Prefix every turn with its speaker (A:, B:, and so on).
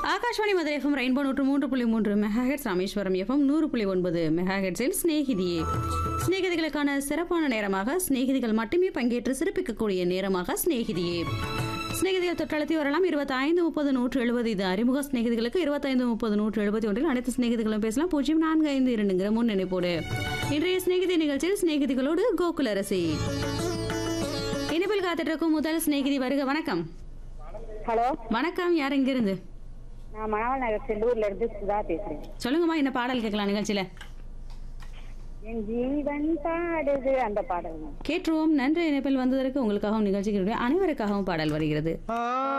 A: Akashvani Madurai FM rainbow நூற்று மூன்று புள்ளி மூன்று மெகாஹெட்ஸ் ராமேஸ்வரம் எஃப்எம் நூறு புள்ளி ஒன்பது மெகாஹெட்ஸில் சிநேகிதியே சிநேகிதிகளுக்கான சிறப்பான நேரமாக சிநேகிதிகள் மட்டுமே பங்கேற்று சிறப்பிக்கக்கூடிய நேரமாக சிநேகிதியே சிநேகிதிகள் தொற்றழுத்தி வரலாம் இருபத்தி ஐந்து முப்பது நூற்று எழுபது இது அறிமுக சிநேகிதிகளுக்கு இருபத்தைந்து முப்பது நூற்று எழுபத்தி ஒன்றில் அனைத்து சிநேகிதிகளும் பேசலாம் பூஜ்ஜியம் நான்கு ஐந்து இரண்டுங்கிற முன் நினைப்போடு இன்றைய சிநேகிதி நிகழ்ச்சியில் சிநேகிதிகளோடு கோகுலரசி இனிப்பில் காத்துட்டு முதல் சிநேகிதி வருக வணக்கம்
B: ஹலோ
A: வணக்கம் யார் இங்கிருந்து
B: நான் மணவாள் நகர் செல்லூர்ல இருந்து சுதா பேசுறேன்
A: சொல்லுங்கம்மா என்ன பாடல் கேட்கலாம் நிகழ்ச்சியில
B: என் ஜீவன் பாடுது அந்த பாடல்
A: கேட்டுருவோம் நன்றி இணைப்பில் வந்ததற்கு உங்களுக்காகவும் நிகழ்ச்சிகளுடைய அனைவருக்காகவும் பாடல் வருகிறது